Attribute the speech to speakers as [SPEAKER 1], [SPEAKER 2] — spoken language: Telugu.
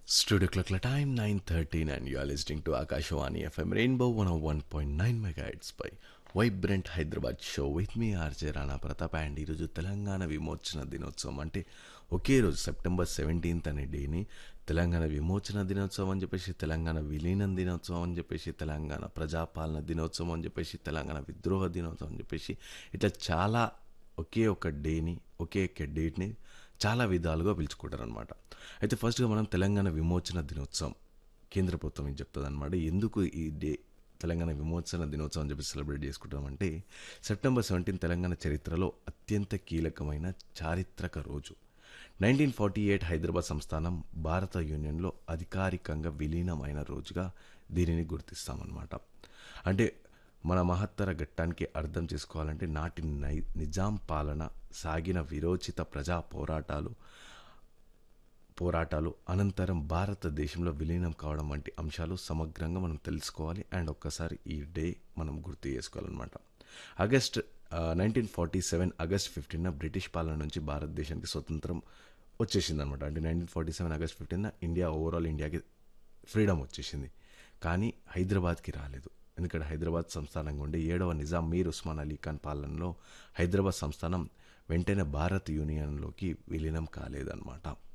[SPEAKER 1] Studio clock time 9.13 and you are listening to Akashwani FM Rainbow 101.9 megahertz by vibrant Hyderabad show with me RJ Rana Pratap and ఈరోజు తెలంగాణ విమోచన దినోత్సవం అంటే ఒకే రోజు సెప్టెంబర్ సెవెంటీన్త్ అనే డేని తెలంగాణ విమోచన దినోత్సవం అని చెప్పేసి తెలంగాణ విలీనం దినోత్సవం అని చెప్పేసి తెలంగాణ ప్రజాపాలన దినోత్సవం అని చెప్పేసి తెలంగాణ విద్రోహ దినోత్సవం అని చెప్పేసి ఇట్లా చాలా ఒకే ఒక డేని ఒకే ఒక డేట్ని చాలా విధాలుగా పిలుచుకుంటారు అనమాట అయితే ఫస్ట్గా మనం తెలంగాణ విమోచన దినోత్సవం కేంద్ర ప్రభుత్వం ఏం చెప్తుంది అనమాట ఎందుకు ఈ డే తెలంగాణ విమోచన దినోత్సవం అని చెప్పి సెలబ్రేట్ చేసుకుంటామంటే సెప్టెంబర్ సెవెంటీన్ తెలంగాణ చరిత్రలో అత్యంత కీలకమైన చారిత్రక రోజు నైన్టీన్ ఫార్టీ ఎయిట్ హైదరాబాద్ సంస్థానం భారత యూనియన్లో అధికారికంగా విలీనమైన రోజుగా దీనిని గుర్తిస్తామన్నమాట అంటే మన మహత్తర ఘట్టానికి అర్థం చేసుకోవాలంటే నాటి నై నిజాం పాలన సాగిన విరోచిత ప్రజా పోరాటాలు పోరాటాలు అనంతరం భారతదేశంలో విలీనం కావడం వంటి అంశాలు సమగ్రంగా మనం తెలుసుకోవాలి అండ్ ఒక్కసారి ఈ డే మనం గుర్తు చేసుకోవాలన్నమాట August nineteen forty seven August fifteen British పాలన నుంచి భారతదేశానికి స్వతంత్రం వచ్చేసింది అనమాట అంటే nineteen forty seven August fifteen India overall ఇండియాకి ఫ్రీడమ్ వచ్చేసింది కానీ హైదరాబాద్కి రాలేదు ఎందుకంటే హైదరాబాద్ సంస్థానంగా ఉండే ఏడవ నిజాం మీర్ ఉస్మాన్ అలీ ఖాన్ పాలనలో హైదరాబాద్ సంస్థానం వెంటనే భారత్ యూనియన్లోకి విలీనం కాలేదన్నమాట